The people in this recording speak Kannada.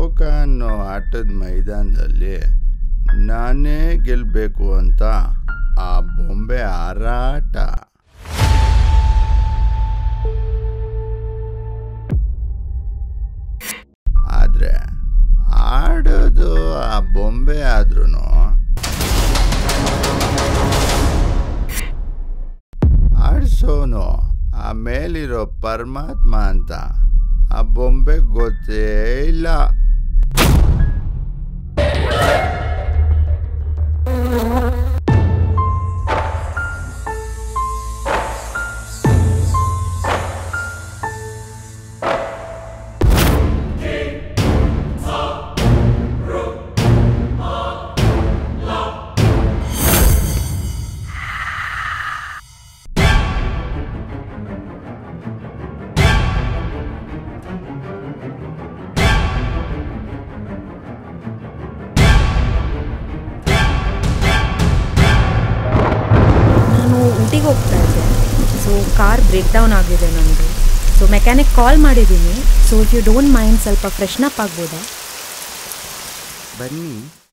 ಲೋಕ ಅನ್ನೋ ಆಟದ ಮೈದಾನದಲ್ಲಿ ನಾನೇ ಗೆಲ್ಲಬೇಕು ಅಂತ ಆ ಬೊಂಬೆ ಹಾರಾಟ ಆದರೆ ಆಡೋದು ಆ ಬೊಂಬೆ ಆದ್ರೂ ಆಡ್ಸೋನು ಆ ಮೇಲಿರೋ ಪರಮಾತ್ಮ ಅಂತ ಆ ಬೊಂಬೆ ಗೊತ್ತೇ ಇಲ್ಲ ನಾನು ಊಟಿಗೆ ಹೋಗ್ತಾ ಇದ್ದೆ ಸೊ ಕಾರ್ ಬ್ರೇಕ್ ಡೌನ್ ಆಗಿದೆ ನನಗೆ ಸೊ ಮೆಕ್ಯಾನಿಕ್ ಕಾಲ್ ಮಾಡಿದ್ದೀನಿ so if you don't mind ಸ್ವಲ್ಪ ಫ್ರೆಶ್ನಪ್ ಆಗ್ಬೋದಾ ಬನ್ನಿ